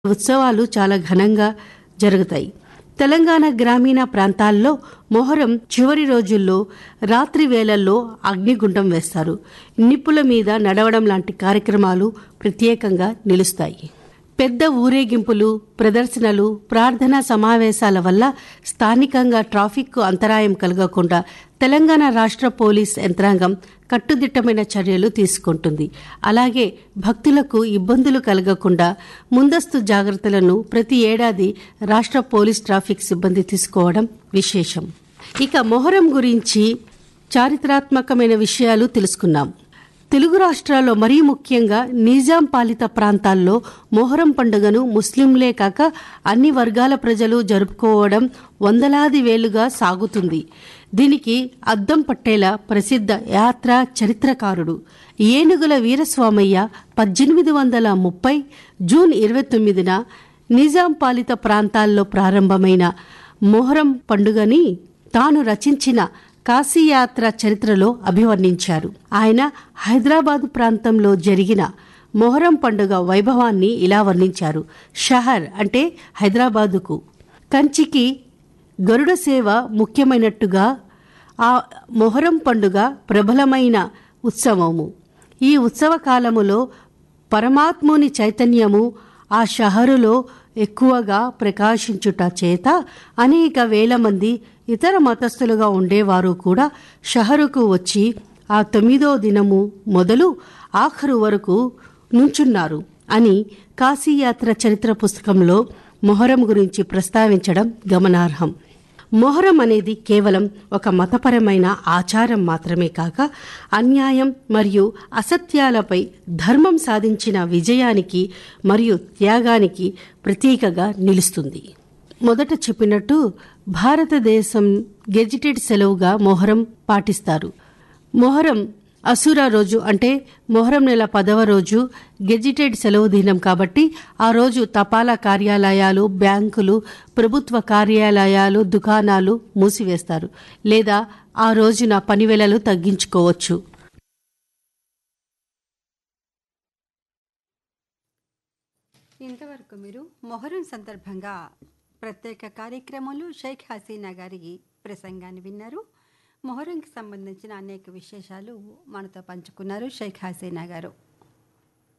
ఉత్సవాలు చాలా ఘనంగా జరుగుతాయి తెలంగాణ గ్రామీణ ప్రాంతాల్లో మొహరం చివరి రోజుల్లో రాత్రి వేళల్లో అగ్నిగుండం వేస్తారు నిప్పుల మీద నడవడం లాంటి కార్యక్రమాలు ప్రత్యేకంగా నిలుస్తాయి పెద్ద ఊరేగింపులు ప్రదర్శనలు ప్రార్థనా సమావేశాల వల్ల స్థానికంగా ట్రాఫిక్కు అంతరాయం కలగకుండా తెలంగాణ రాష్ట్ర పోలీస్ యంత్రాంగం కట్టుదిట్టమైన చర్యలు తీసుకుంటుంది అలాగే భక్తులకు ఇబ్బందులు కలగకుండా ముందస్తు జాగ్రత్తలను ప్రతి ఏడాది రాష్ట్ర పోలీస్ ట్రాఫిక్ సిబ్బంది తీసుకోవడం విశేషం ఇక మొహరం గురించి చారిత్రాత్మకమైన విషయాలు తెలుసుకున్నాం తెలుగు రాష్ట్రాల్లో మరీ ముఖ్యంగా నిజాం పాలిత ప్రాంతాల్లో మొహరం పండుగను ముస్లింలే కాక అన్ని వర్గాల ప్రజలు జరుపుకోవడం వందలాది వేలుగా సాగుతుంది దీనికి అద్దం పట్టేలా ప్రసిద్ధ యాత్ర చరిత్రకారుడు ఏనుగుల వీరస్వామయ్య పద్దెనిమిది వందల ముప్పై జూన్ ఇరవై తొమ్మిదిన నిజాం పాలిత ప్రాంతాల్లో ప్రారంభమైన మొహరం పండుగని తాను రచించిన కాశీయాత్ర చరిత్రలో అభివర్ణించారు ఆయన హైదరాబాదు ప్రాంతంలో జరిగిన మొహరం పండుగ వైభవాన్ని ఇలా వర్ణించారు షహర్ అంటే హైదరాబాదుకు కంచికి గరుడ సేవ ముఖ్యమైనట్టుగా ఆ మొహరం పండుగ ప్రబలమైన ఉత్సవము ఈ ఉత్సవ కాలములో పరమాత్ముని చైతన్యము ఆ షహరులో ఎక్కువగా ప్రకాశించుట చేత అనేక వేల మంది ఇతర మతస్థులుగా ఉండేవారు కూడా షహరుకు వచ్చి ఆ తొమ్మిదో దినము మొదలు ఆఖరు వరకు నుంచున్నారు అని కాశీయాత్ర చరిత్ర పుస్తకంలో మొహరం గురించి ప్రస్తావించడం గమనార్హం మొహరం అనేది కేవలం ఒక మతపరమైన ఆచారం మాత్రమే కాక అన్యాయం మరియు అసత్యాలపై ధర్మం సాధించిన విజయానికి మరియు త్యాగానికి ప్రతీకగా నిలుస్తుంది మొదట చెప్పినట్టు భారతదేశం గెజిటెడ్ సెలవుగా మొహరం పాటిస్తారు మొహరం అసుర రోజు అంటే మొహరం నెల పదవ రోజు గెజిటెడ్ సెలవు దినం కాబట్టి ఆ రోజు తపాలా కార్యాలయాలు బ్యాంకులు ప్రభుత్వ కార్యాలయాలు దుకాణాలు మూసివేస్తారు లేదా ఆ రోజున పనివేళలు తగ్గించుకోవచ్చు ఇంతవరకు మీరు మొహరం సందర్భంగా ప్రత్యేక కార్యక్రమంలో షేక్ హసీనా గారి ప్రసంగాన్ని విన్నారు మొహరంకి సంబంధించిన అనేక విశేషాలు మనతో పంచుకున్నారు షేక్ హసీనా గారు